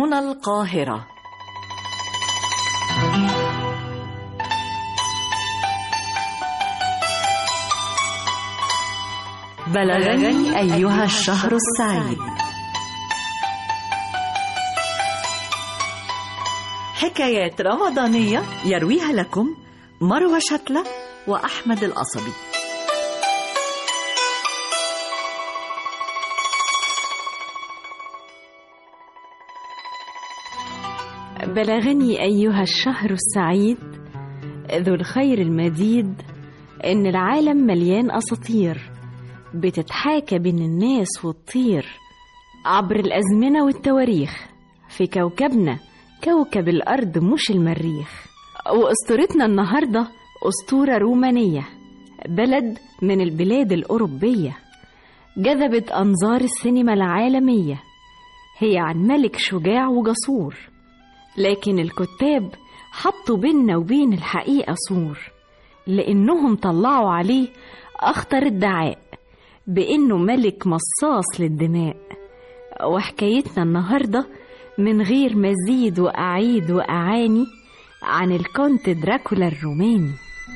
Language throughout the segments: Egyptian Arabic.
هنا القاهرة بلغني أيها الشهر السعيد حكايات رمضانية يرويها لكم مروى شتلة وأحمد القصبي بلغني أيها الشهر السعيد ذو الخير المديد إن العالم مليان أساطير بتتحاكى بين الناس والطير عبر الأزمنة والتواريخ في كوكبنا كوكب الأرض مش المريخ وأسطورتنا النهاردة أسطورة رومانية بلد من البلاد الأوروبية جذبت أنظار السينما العالمية هي عن ملك شجاع وجسور لكن الكتاب حطوا بيننا وبين الحقيقة سور لأنهم طلعوا عليه أخطر ادعاء بإنه ملك مصاص للدماء وحكايتنا النهاردة من غير مزيد وأعيد وأعاني عن الكونت دراكولا الروماني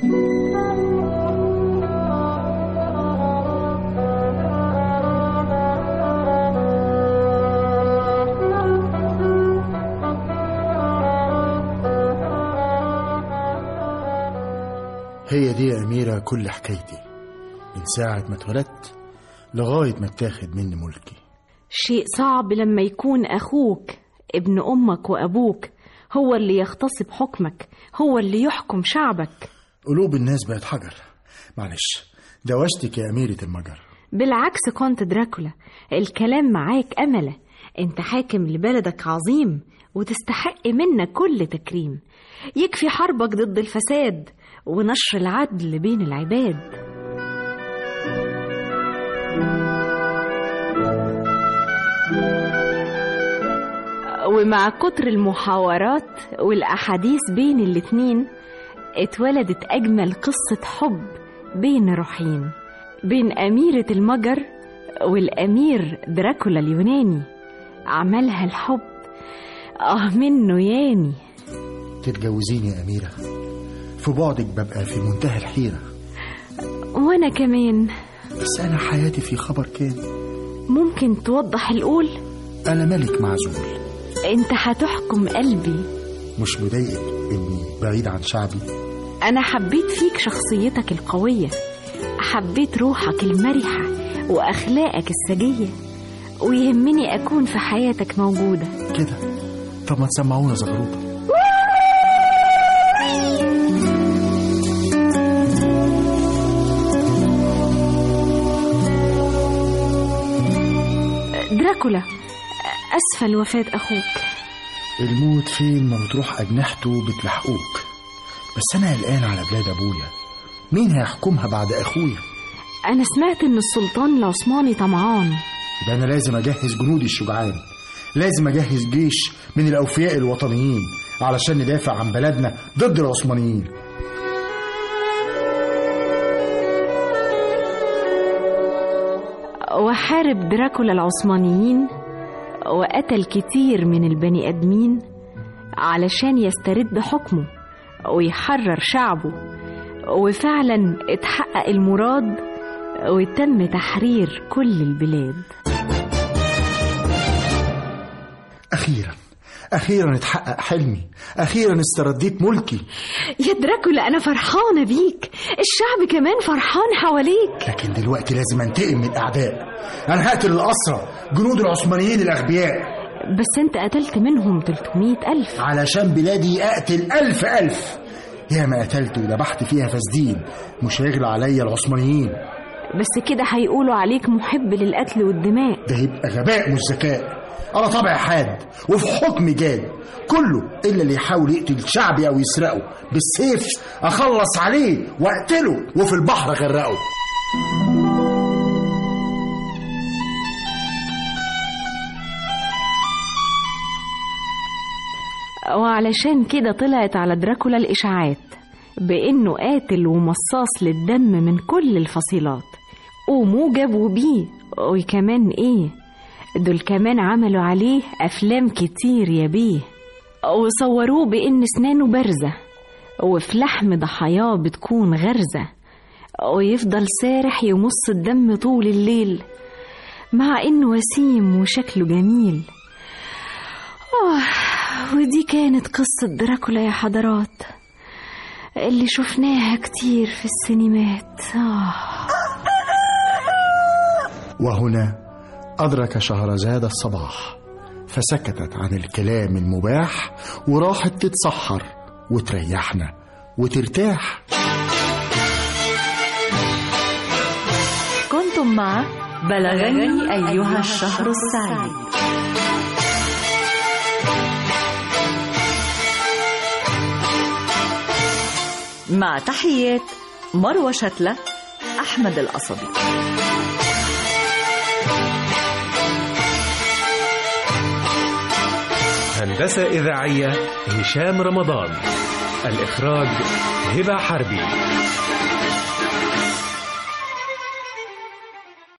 هي دي يا أميرة كل حكايتي من ساعة ما اتولدت لغاية ما اتاخد مني ملكي شيء صعب لما يكون أخوك ابن أمك وأبوك هو اللي يغتصب حكمك هو اللي يحكم شعبك قلوب الناس بقت حجر معلش دوشتك يا أميرة المجر بالعكس كونت دراكولا الكلام معاك أملة انت حاكم لبلدك عظيم وتستحق منا كل تكريم يكفي حربك ضد الفساد ونشر العدل بين العباد ومع كتر المحاورات والأحاديث بين الاتنين اتولدت أجمل قصة حب بين روحين بين أميرة المجر والأمير دراكولا اليوناني عملها الحب آه منه ياني تتجوزيني يا أميرة في بعدك ببقى في منتهى الحيرة وأنا كمان بس أنا حياتي في خبر كان ممكن توضح القول أنا ملك معزول انت هتحكم قلبي مش مضايقك إني بعيد عن شعبي أنا حبيت فيك شخصيتك القوية حبيت روحك المرحة وأخلاقك السجية ويهمني أكون في حياتك موجودة كده طب ما تسمعونا زغروطة دراكولا أسفل وفاة أخوك الموت فين ما بتروح أجنحته بتلحقوك بس أنا قلقان على بلاد أبويا مين هيحكمها بعد أخويا أنا سمعت إن السلطان العثماني طمعان ده أنا لازم أجهز جنودي الشجعان لازم أجهز جيش من الأوفياء الوطنيين علشان ندافع عن بلدنا ضد العثمانيين وحارب دراكولا العثمانيين وقتل كتير من البني آدمين علشان يسترد حكمه ويحرر شعبه وفعلا اتحقق المراد وتم تحرير كل البلاد أخيرا أخيرا اتحقق حلمي أخيرا استرديت ملكي يا دراكولا أنا فرحانة بيك الشعب كمان فرحان حواليك لكن دلوقتي لازم أنتقم من الأعداء أنا هقتل الأسرى جنود العثمانيين الأغبياء بس انت قتلت منهم 300 ألف علشان بلادي أقتل ألف ألف يا ما قتلت وذبحت فيها فاسدين مش هيغلى عليا العثمانيين بس كده هيقولوا عليك محب للقتل والدماء ده يبقى غباء مش ذكاء أنا طبعي حاد وفي حكم جاد كله إلا اللي يحاول يقتل شعبي أو يسرقه بالسيف أخلص عليه وأقتله وفي البحر أغرقه وعلشان كده طلعت على دراكولا الإشاعات بإنه قاتل ومصاص للدم من كل الفصيلات وموجب وبيه وكمان إيه دول كمان عملوا عليه أفلام كتير يا بيه وصوروه بإن أسنانه بارزة وفي لحم ضحاياه بتكون غرزة ويفضل سارح يمص الدم طول الليل مع إنه وسيم وشكله جميل آه ودي كانت قصة دراكولا يا حضرات اللي شفناها كتير في السينمات آه وهنا أدرك شهرزاد الصباح فسكتت عن الكلام المباح وراحت تتسحر وتريحنا وترتاح كنتم مع بلغني أيها الشهر السعيد مع تحيات مروة شتلة أحمد القصبي هندسة إذاعية هشام رمضان الإخراج هبة حربي